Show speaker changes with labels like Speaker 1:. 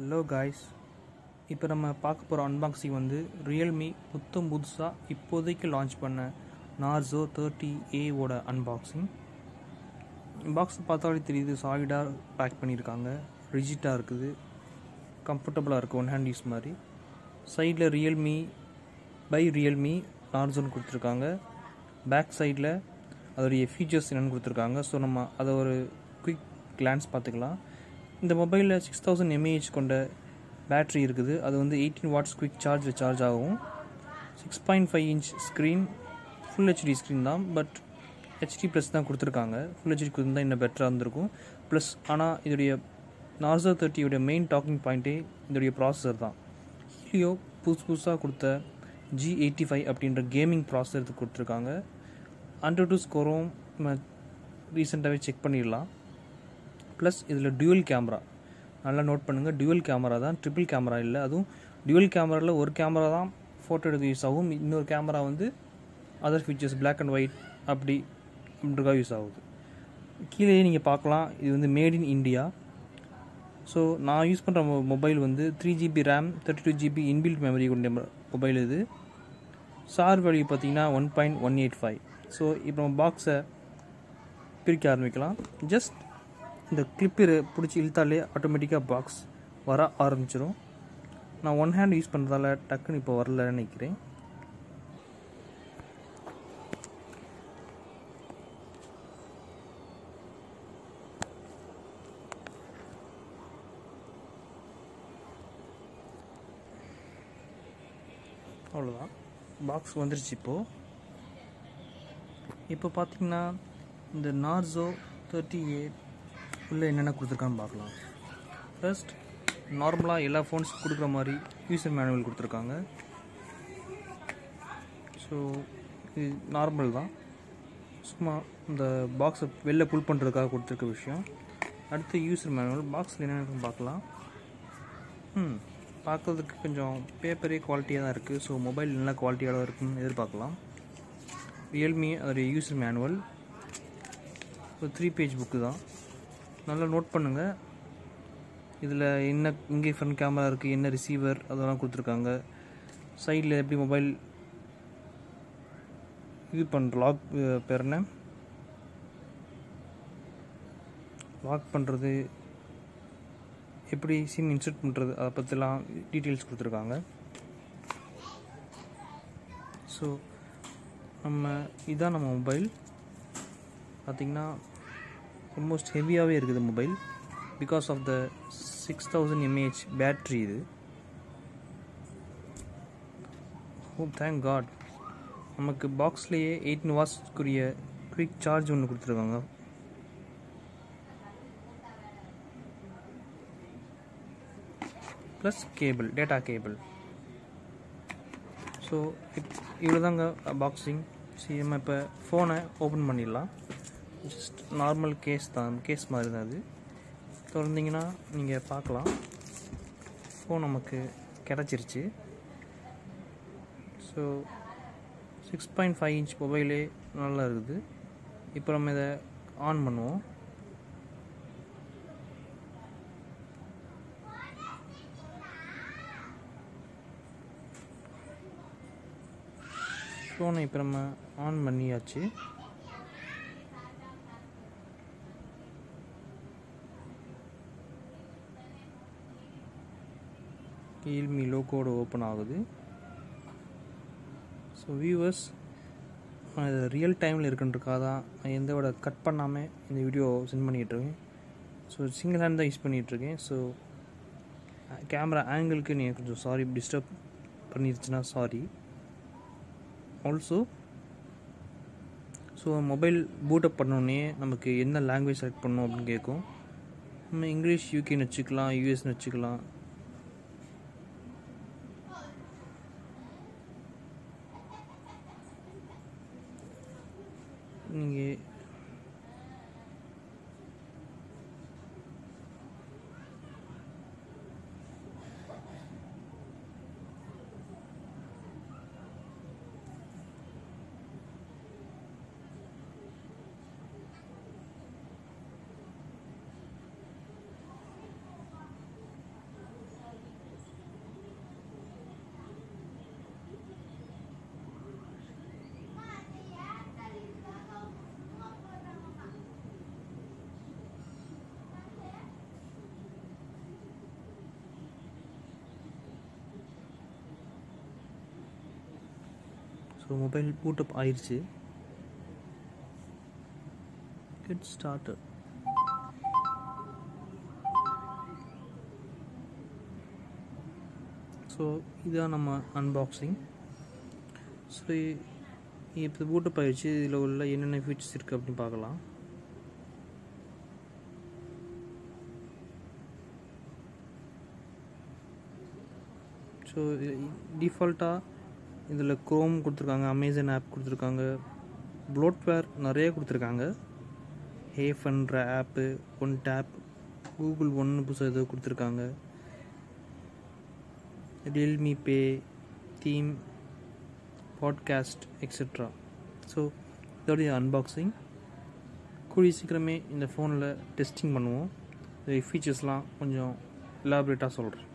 Speaker 1: hello guys இப்போ நம்ம பார்க்க போகிற அன்பாக்சிங் வந்து ரியல்மி புத்தம் புதுசாக இப்போதைக்கு லான்ச் பண்ண நார்சோ தேர்ட்டி ஏவோட அன்பாக்சிங் பாக்ஸ் பார்த்தாலே தெரியுது சாலிடாக பேக் பண்ணியிருக்காங்க ரிஜிட்டாக இருக்குது கம்ஃபர்டபுளாக இருக்குது ஒன் ஹேண்ட் யூஸ் மாதிரி சைடில் ரியல்மி பை ரியல்மி நார்சோன்னு கொடுத்துருக்காங்க பேக் சைடில் அதோடைய ஃபீச்சர்ஸ் என்னென்னு கொடுத்துருக்காங்க ஸோ நம்ம அதை ஒரு குயிக் கிளான்ஸ் பார்த்துக்கலாம் இந்த மொபைலில் சிக்ஸ் தௌசண்ட் எம்ஏஹெச் கொண்ட பேட்ரி இருக்குது அது வந்து eighteen watts quick charge charge ஆகும் six point five inch screen full HD screen தான் பட் ஹெச்டி ப்ளஸ் தான் கொடுத்துருக்காங்க ஃபுல் ஹெச்டி கொடுத்துருந்தா இன்னும் பெட்டராக இருந்திருக்கும் ப்ளஸ் ஆனால் இதோடைய நார்சோ தேர்ட்டியோட மெயின் டாக்கிங் பாயிண்ட்டே இதோடைய ப்ராசஸர் தான் ஹீலியோ புதுசு புதுசாக கொடுத்த ஜி எயிட்டி ஃபைவ் அப்படின்ற கேமிங் ப்ராசஸர் இதுக்கு கொடுத்துருக்காங்க அண்டர் டூ ஸ்கோரும் நம்ம ரீசெண்டாகவே செக் பண்ணிடலாம் ப்ளஸ் இதில் டியூவல் கேமரா நல்லா நோட் பண்ணுங்கள் டியூவல் கேமரா தான் ட்ரிபிள் கேமரா இல்லை அதுவும் டியூவல் கேமராவில் ஒரு கேமரா தான் ஃபோட்டோ எடுக்க யூஸ் ஆகும் இன்னொரு கேமரா வந்து other features black and white அப்படி அப்படின்றக்காக யூஸ் ஆகுது கீழே நீங்கள் பார்க்கலாம் இது வந்து மேட் இன் இந்தியா ஸோ நான் யூஸ் பண்ணுற மொபைல் வந்து three GB RAM thirty two GB inbuilt memory கொண்ட மொபைல் இது சார் வேல்யூ பார்த்தீங்கன்னா one point one eight five so இப்போ நம்ம பாக்ஸை பிரிக்க ஆரம்பிக்கலாம் ஜஸ்ட் இந்த கிளிப்பு பிடிச்சி இழுத்தாலே ஆட்டோமேட்டிக்காக பாக்ஸ் வர ஆரம்பிச்சிடும் நான் ஒன் ஹேண்ட் யூஸ் பண்ணுறதால டக்குன்னு இப்போ வரலன்னு நினைக்கிறேன் அவ்வளோதான் பாக்ஸ் வந்துருச்சு இப்போது இப்போ பார்த்தீங்கன்னா இந்த நார்சோ தேர்ட்டி எயிட் உள்ளே என்னென்ன கொடுத்துருக்கான்னு பார்க்கலாம் ஃபர்ஸ்ட் நார்மலாக எல்லா ஃபோன்ஸ் கொடுக்குற மாதிரி யூசர் மேனுவல் கொடுத்துருக்காங்க ஸோ இது நார்மல் தான் சும்மா இந்த பாக்ஸை வெளில புல் பண்ணுறதுக்காக கொடுத்துருக்க விஷயம் அடுத்து யூசர் மேனுவல் பாக்ஸில் என்னென்னு பார்க்கலாம் ம் பார்க்குறதுக்கு கொஞ்சம் பேப்பரே குவாலிட்டியாக தான் இருக்குது ஸோ மொபைல் நல்ல குவாலிட்டியாக தான் இருக்குன்னு எதிர்பார்க்கலாம் ரியல்மி அதோடைய யூசர் மேனுவல் ஒரு த்ரீ பேஜ் புக்கு தான் நல்லா நோட் பண்ணுங்கள் இதில் என்ன இங்கே ஃப்ரண்ட் கேமரா இருக்குது என்ன ரிசீவர் அதெல்லாம் கொடுத்துருக்காங்க சைடில் எப்படி மொபைல் இது பண்ணுற லாக் பேர் என்ன லாக் பண்ணுறது எப்படி சிம் இன்சர்ட் பண்ணுறது அதை பற்றிலாம் டீட்டெயில்ஸ் கொடுத்துருக்காங்க ஸோ நம்ம இதான் நம்ம மொபைல் பார்த்திங்கன்னா ஆல்மோஸ்ட் ஹெவியாகவே இருக்குது mobile because of the six thousand M A H battery இது ஓ தேங்க் காட் நமக்கு பாக்ஸ்லேயே எயிட்டின் வாட்ஸ்க்குரிய குவிக் சார்ஜ் ஒன்று கொடுத்துருக்காங்க plus cable data cable so இப் இவ்வளோதாங்க பாக்ஸிங் சரி நம்ம இப்போ ஃபோனை ஓப்பன் பண்ணிடலாம் ஜஸ்ட் நார்மல் கேஸ் தான் கேஸ் மாதிரி தான் அது திறந்தீங்கன்னா நீங்கள் பார்க்கலாம் ஃபோன் நமக்கு கிடச்சிருச்சு so six point five inch மொபைலே நல்லா இருக்குது இப்போ நம்ம இதை ஆன் பண்ணுவோம் ஃபோனை இப்போ நம்ம ஆன் பண்ணியாச்சு ரியல்மி லோகோட ஓப்பன் ஆகுது ஸோ வியூவர்ஸ் நான் இது ரியல் டைமில் இருக்குன்றக்காக தான் நான் எந்த விட கட் பண்ணாமல் இந்த வீடியோ சென்ட் பண்ணிகிட்ருக்கேன் ஸோ சிங்கிள் ஹேண்ட் தான் யூஸ் பண்ணிகிட்ருக்கேன் ஸோ கேமரா ஆங்கிளுக்கு நீங்கள் கொஞ்சம் சாரி டிஸ்டர்ப் பண்ணிருச்சுன்னா sorry also so mobile boot up பண்ணோடனே நமக்கு என்ன லாங்குவேஜ் செலக்ட் பண்ணணும் அப்படின்னு கேட்கும் நம்ம இங்கிலீஷ் யூகேன்னு வச்சுக்கலாம் யூஎஸ்னு வச்சுக்கலாம் நீங்கள் ஸோ மொபைல் பூட்டப் ஆயிடுச்சு கெட் ஸ்டார்டட் ஸோ இதுதான் நம்ம அன்பாக்சிங் ஸோ இப்போ பூட்டப் ஆயிடுச்சு இதில் உள்ள என்னென்ன ஃபீச்சர்ஸ் இருக்குது அப்படின்னு பார்க்கலாம் ஸோ டிஃபால்ட்டாக இதில் க்ரோம் கொடுத்துருக்காங்க அமேசான் ஆப் கொடுத்துருக்காங்க ப்ளோட்வேர் நிறைய கொடுத்துருக்காங்க ஹேஃபன்ற ஆப்பு ஒன் டேப் கூகுள் ஒன்று புதுசாக ஏதோ கொடுத்துருக்காங்க Realme pay theme podcast etcetera so இதோடைய அன்பாக்சிங் கூடிய சீக்கிரமே இந்த ஃபோனில் டெஸ்டிங் பண்ணுவோம் ஃபீச்சர்ஸ்லாம் கொஞ்சம் எலாபரேட்டாக சொல்கிறேன்